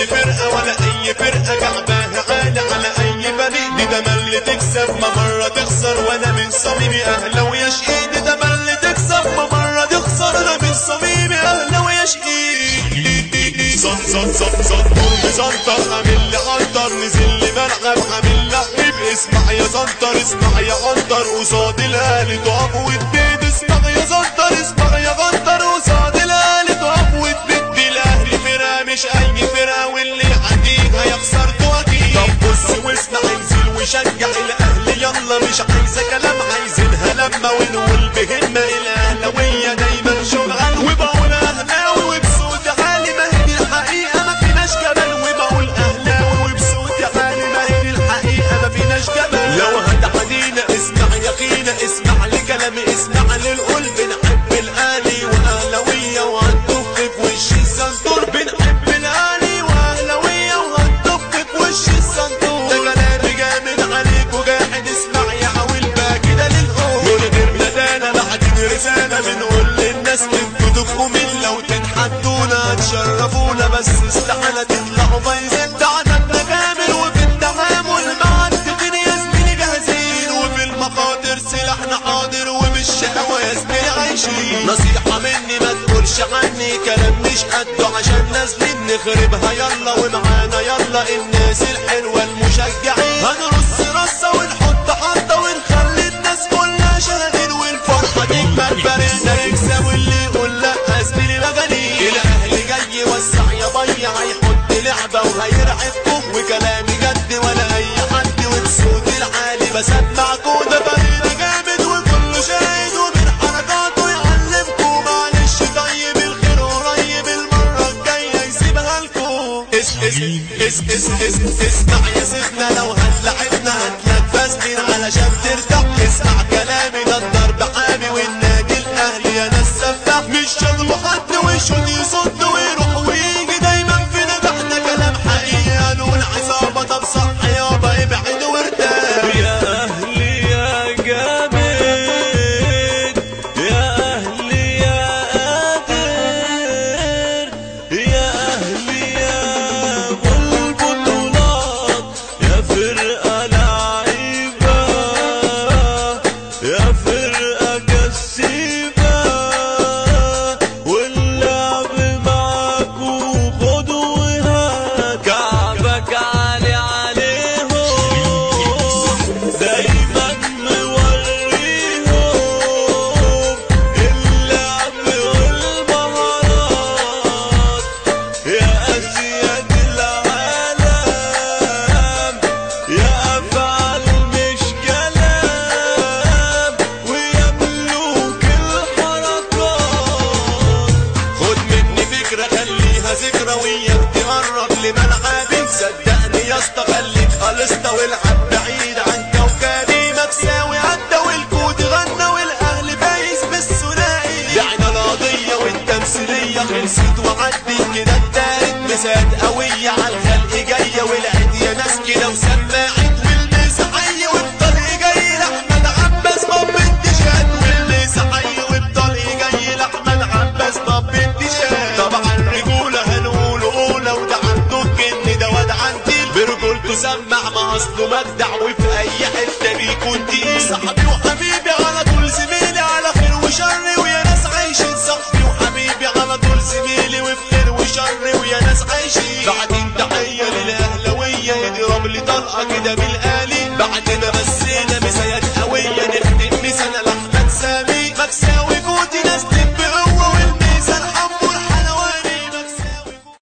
اي فرقة ولا اي فرقة كعباها عالي على اي فريق دي تملي تكسب ما مرة تخسر وانا من صميمي اهلاوي يا شقيق دي تملي تكسب ما مرة تخسر انا من صميمي اهلاوي يا شقيق صن صن صن صن دور بزنطر عامل لي عنتر نزل لي ملعب عامل لعيب اسمع يا زنطر اسمع يا عنتر قصاد الاهلي تقف وتبيد اسمع يا زنطر اسمع يا غنطر قصاد الاهلي تقف وتبيد دي الاهلي فرقه مش اي فرقه واللي يعديها يخسر اكيد طب بص واسمع انزل وشجع الاهلي يلا مش عايزه كلام عايزينها لما ونقول بهمه الاهلاويه دايما شغل وبقول اهلاوي وبصوت عالي ما هي دي الحقيقه ما فيناش جبل وبقول اهلاوي وبصوت عالي ما هي دي الحقيقه ما فيناش جبل لو هتعدينا اسمع يقينا اسمع لكلامي اسمع للقلب بنحب الاهلي واهلاويه وهتدف في وش الصندوق بنحب الاهلي واهلاويه وهتدف في وش الصندوق ده كلامي جامد عليك وجاحد اسمع يا حاول بقى كده للقول من غير ندانه بعدين رساله بنقول للناس انتوا تبقوا مين لو تتحدونا تشرفونا بس استحاله تطلعوا بايظين ده عددنا كامل وفي التعامل مع التقنية يا زميلي جاهزين وفي المخاطر سلاحنا حاضر وبالشقاوة يا زميلي عايشين نصيحة مني ما تقولش عني كلام مش قده عشان نازلين نخربها يلا ومعانا يلا الناس الحلوة المشجعين هنرص رصة ونحط حطة ونخلي الناس كلها شاهدين والفرحة تكمل فريقنا يكسب واللي يقول لا زميلي مجانين الاهلي جاي يوسع يضيع هيحط لعبة وهيرعبكم وكلامي جد ولا اي حد وبصوت العالي بسمعكم ده فريق جامد وكله شاهد ومن حركاته يعلمكم معلش طيب الخير قريب المرة الجاية يسيبها لكم اس اس اس اس اس اسمع يا سيدنا لو هتلعبنا هتنفذني علشان ترتاح اسمع كلامي ده الضرب حامي والنادي الاهلي يا ناس سفاح مش شغل حد وشون يصد ويروح ويجي دايما في نجاحنا كلام حقيقي قالوا العصابة طب صح يابا ابعد وارتاح يا أهلي يا جامد يا أهلي يا قادر يا أهلي يا أبو البطولات يا فرقة لعيبة يا فرقة كسيبة واللعب معاكوا خدوا وهات كعبك عالي عليهم دايما موريهم اللعب والمهارات يا أسياد العالم يا أفعال مش كلام ويا ملوك الحركات خد مني فكرة خليها ذكرى وياك تقرب لملعبي صدقني يا اسطى خليك خلصت والعب بعيد عن كوكبي مكساوي عدى والكود غنى والاهل بايس بالثنائي بعنا القضية والتمثيلية خلصت وعدي كده التالت مسات قوية على الخلق جاية والعيد يا ناس كده وسماعين والميس حي والطلق جاي لأحمد عباس باب انتشاد والميس حي والطلق جاي لأحمد عباس باب انتشاد طبعا رجولة هنقول أولى وده عنده الجن ده واد عندي برجولته سمع ما أصله مجدع وفي أي حتة بيكون تقيل صاحبي وحبيبي على طول زميلي على خير وشر ويا ناس عايشين صاحبي وحبيبي على طول زميلي وفي خير وشر ويا ناس عايشين بعدين تحية للأهلوية يضرب لي طلقة كده بالآلي بعد ما